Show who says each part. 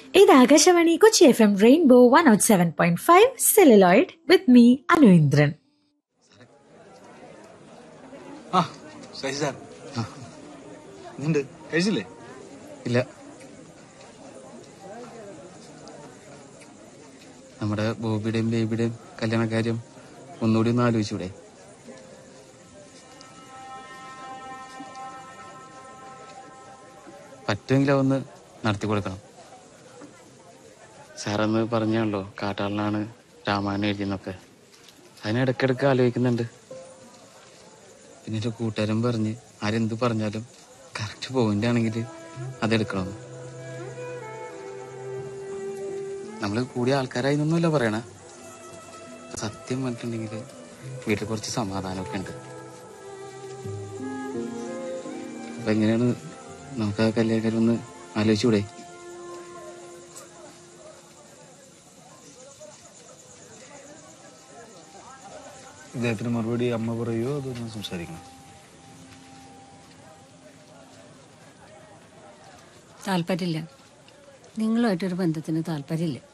Speaker 1: ഇത് Akashvani Kochi F M rainbow one oh seven point five celluloid with me Anuindran
Speaker 2: ആ Sasi sir എന്തുണ്ട് കഴിച്ചില്ലേ
Speaker 3: ഇല്ല നമ്മുടെ ബോബിയുടെയും ബേബിയുടെയും കല്യാണ കാര്യം ഒന്നുകൂടി ഒന്ന് ആലോചിച്ചൂടെ പറ്റുമെങ്കിൽ ഒന്ന് നടത്തി കൊടുക്കണം സാറന്ന് പറഞ്ഞാണല്ലോ കാട്ടാളനാണ് രാമായണം എഴുതിയെന്നൊക്കെ അതിനിടയ്ക്കിടയ്ക്ക് ആലോചിക്കുന്നുണ്ട് പിന്നെ ഒരു കൂട്ടുകാരൻ പറഞ്ഞ് ആരെന്ത് പറഞ്ഞാലും കറക്റ്റ് പോയിന്റ് ആണെങ്കിൽ അതെടുക്കണം നമ്മൾ കൂടിയ ആൾക്കാരായി എന്നൊന്നുമല്ല പറയണ സത്യം പറഞ്ഞിട്ടുണ്ടെങ്കിൽ വീട്ടിൽ കുറച്ച് സമാധാനമൊക്കെ ഉണ്ട് അപ്പൊ എങ്ങനെയാണ് നമുക്ക് ആ കല്യാണം ഒന്ന് ആലോചിച്ചൂടെ
Speaker 2: ഇദ്ദേഹത്തിന് മറുപടി അമ്മ പറയുമോ അതൊന്ന് സംസാരിക്കണം
Speaker 4: താല്പര്യമില്ല നിങ്ങളുമായിട്ടൊരു ബന്ധത്തിന് താല്പര്യമില്ല